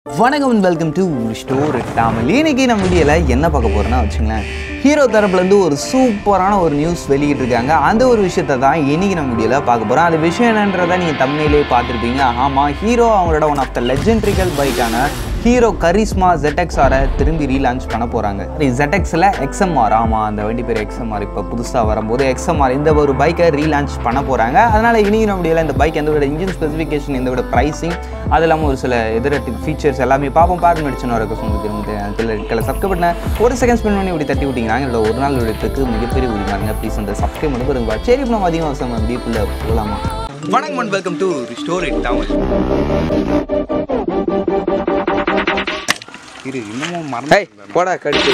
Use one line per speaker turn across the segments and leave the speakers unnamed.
வணக்கம் welcome to store Tamil இன்னைக்கு நம்ம வீடியோவில் என்ன பார்க்க போகிறோன்னா வச்சுங்களேன் ஹீரோ தரப்புலேருந்து ஒரு சூப்பரான ஒரு நியூஸ் வெளியிட்டிருக்காங்க அந்த ஒரு விஷயத்தை தான் இன்னைக்கு நம்ம வீடியோவில் பார்க்க போகிறோம் அந்த விஷயம் என்னன்றதை நீங்கள் தமிழிலே பார்த்துருப்பீங்க ஆமாம் ஹீரோ அவங்களோட ஒன் ஆஃப் த லெஜெண்ட்ரிக்கல் பைக்கான ஹீரோ கரிஸ்மா ZXR -அ திரும்பி ரீலான்ச் பண்ண போகிறாங்க ZXல எக்ஸ்எம்ஆர் ஆமாம் அந்த வண்டி பேர் எக்ஸ்எம்ஆர் இப்போ புதுசாக வரும்போது எக்ஸ்எம்ஆர் இந்த ஒரு பைக்கை ரீலான்ச் பண்ண போகிறாங்க அதனால் இன்னைக்கு நம்ம வீடியோவில் இந்த பைக் எந்த விட இன்ஜின் ஸ்பெசிஃபிகேஷன் எந்த விட ப்ரைஸிங் அது இல்லாமல் ஒரு சில எதிர ஃபீச்சர்ஸ் எல்லாமே பார்ப்போம் பார்க்க முடிச்சுன்னு வர உங்களுக்கு சப்ஸ்கிரைப் பண்ண ஒரு செகண்ட் ஸ்பெண்ட் பண்ணி இப்படி தட்டி விட்டிங்கன்னா என்னோட ஒரு நாள் விடத்துக்கு மிகப்பெரிய உரிமாருங்க ப்ளீஸ் அந்த சப்ஸ்கிரைப் பண்ணி பாருங்க சரி இப்போ நம்ம அதிகம் அவசரம் டீப்பில் போகலாமா வணக்கம் and welcome to story Tamil இரு இன்னமும் மறந்து
போடா கடிச்சு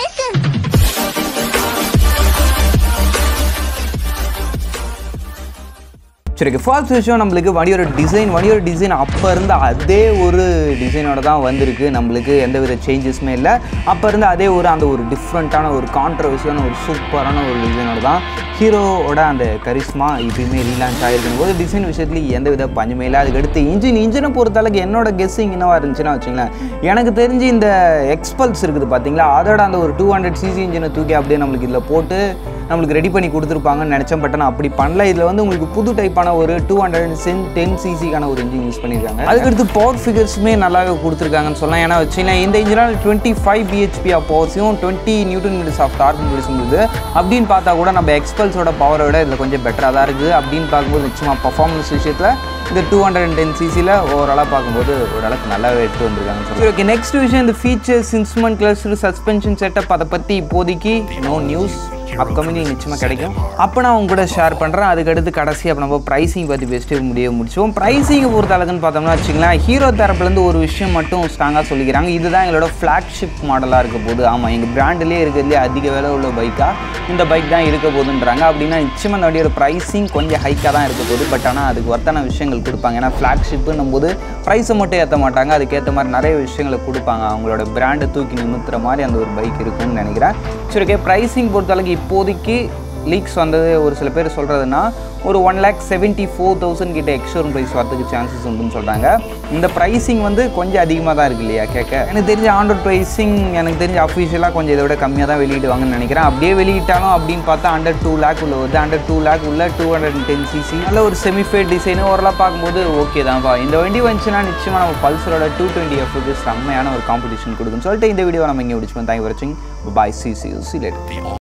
சரி ஃபால்ஸ் விஷயம் நம்மளுக்கு வண்டியோட டிசைன் வண்டியோட டிசைன் அப்போ இருந்த அதே ஒரு டிசைனோட தான் வந்திருக்கு நம்மளுக்கு எந்த வித சேஞ்சஸுமே இல்லை அப்போ இருந்த அதே ஒரு அந்த ஒரு டிஃப்ரெண்ட்டான ஒரு கான்ட்ரவர்சியான ஒரு சூப்பரான ஒரு டிசைனோட தான் ஹீரோவோட அந்த கரிஸ்மா இப்பயுமே ரீலான்ச் ஆகிருக்கும் போது டிசைன் விஷயத்துலேயும் எந்த வித பஞ்சமே இல்லை அதுக்கடுத்து இன்ஜின் இன்ஜினை பொறுத்தளவுக்கு என்னோட கெஸ்ஸிங் என்னவா இருந்துச்சுன்னா வச்சுங்களேன் எனக்கு தெரிஞ்சு இந்த எக்ஸ்பல்ஸ் இருக்குது பார்த்தீங்களா அதோட அந்த ஒரு டூ ஹண்ட்ரட் சிசி இன்ஜினை தூக்கி அப்படியே நம்மளுக்கு இதில் போட்டு நம்மளுக்கு ரெடி பண்ணி கொடுத்துருப்பாங்கன்னு நினச்சேன் பட் ஆனால் அப்படி பண்ணல இதில் வந்து உங்களுக்கு புது டைப்பான ஒரு டூ ஹண்ட்ரட் சென் டென் சிசிக்கான ஒரு இன்ஜின் யூஸ் பண்ணியிருக்காங்க அதுக்கடுத்து பவர் ஃபிகர்ஸுமே நல்லாவே கொடுத்துருக்காங்கன்னு சொல்லலாம் ஏன்னா வச்சுக்கலாம் இந்த இன்ஜினால் டுவெண்ட்டி ஃபைவ் பிஹெச்பி ஆஃப் பவர்ஸையும் twenty newton meters of torque இருக்குது அப்படின்னு பார்த்தா கூட நம்ம எக்ஸ்பல்ஸோட பவரை விட இதில் கொஞ்சம் பெட்டராக தான் இருக்குது அப்படின்னு பார்க்கும்போது நிச்சயமாக பர்ஃபார்மன்ஸ் விஷயத்தில் இந்த டூ ஹண்ட்ரட் அண்ட் டென் சிசியில் ஓவராலாக பார்க்கும்போது ஓரளவுக்கு நல்லாவே எடுத்து வந்திருக்காங்க சரி ஓகே நெக்ஸ்ட் விஷயம் இந்த features instrument cluster suspension setup அதை பற்றி இப்போதைக்கு நோ நியூஸ் அப்கமிங்கில் நிச்சயமாக கிடைக்கும் அப்போ நான் உங்க கூட ஷேர் பண்ணுறேன் அதுக்கடுத்து கடைசி அப்போ நம்ம ப்ரைஸிங் பற்றி பெஸ்ட்டு முடிய முடிச்சோம் ப்ரைஸிங்கை பொறுத்த அளவுக்குன்னு பார்த்தோம்னா வச்சுங்களேன் ஹீரோ தரப்புலேருந்து ஒரு விஷயம் மட்டும் ஸ்ட்ராங்காக சொல்லிக்கிறாங்க இதுதான் எங்களோட ஃப்ளாக்ஷிப் மாடலாக இருக்க போது ஆமாம் எங்கள் பிராண்டிலே இருக்கிறதுலே அதிக விலை உள்ள பைக்காக இந்த பைக் தான் இருக்க போகுதுன்றாங்க அப்படின்னா நிச்சயமாக இந்த வண்டியோட ப்ரைஸிங் கொஞ்சம் ஹைக்காக தான் இருக்க போகுது பட் ஆனால் அதுக்கு ஒர்த்தான விஷயங்கள் கொடுப்பாங்க ஏன்னா ஃப்ளாக்ஷிப்புன்னும் போது ப்ரைஸை மட்டும் ஏற்ற மாட்டாங்க அதுக்கேற்ற மாதிரி நிறைய விஷயங்களை கொடுப்பாங்க அவங்களோட பிராண்டை தூக்கி நிமித்துற மாதிரி அந்த ஒரு பைக் இருக்கும்னு நினைக்கிறேன் சரி ஓகே ப்ரைஸிங் பொறுத்தளவுக்கு இப்போதைக்கு லீக்ஸ் வந்தது ஒரு சில பேர் சொல்கிறதுனா ஒரு one lakh seventy four thousand கிட்ட எக்ஸ்ஷோரூம் ப்ரைஸ் வரதுக்கு சான்சஸ் உண்டுன்னு சொல்கிறாங்க இந்த ப்ரைஸிங் வந்து கொஞ்சம் அதிகமாக தான் இருக்கு இல்லையா கேட்க எனக்கு தெரிஞ்ச ஆண்ட்ராய்ட் ப்ரைஸிங் எனக்கு தெரிஞ்ச அஃபிஷியலாக கொஞ்சம் இதை விட கம்மியாக தான் வெளியிடுவாங்கன்னு நினைக்கிறேன் அப்படியே வெளியிட்டாலும் அப்படின்னு பார்த்தா அண்டர் டூ லேக் உள்ள வருது அண்டர் டூ லேக் உள்ள two hundred and ten CC நல்ல ஒரு செமிஃபேட் டிசைனு ஓரளவு பார்க்கும்போது ஓகே தான்ப்பா இந்த வண்டி வந்துச்சுன்னா நிச்சயமாக நம்ம பல்சரோட டூ டுவெண்ட்டி எஃப்க்கு செம்மையான ஒரு காம்படிஷன் கொடுக்குன்னு சொல்லிட்டு இந்த வீடியோ நம்ம இங்கே முடிச்சுப்போம் தேங்க் வாட்சிங் பாய் சி சி சி லேட்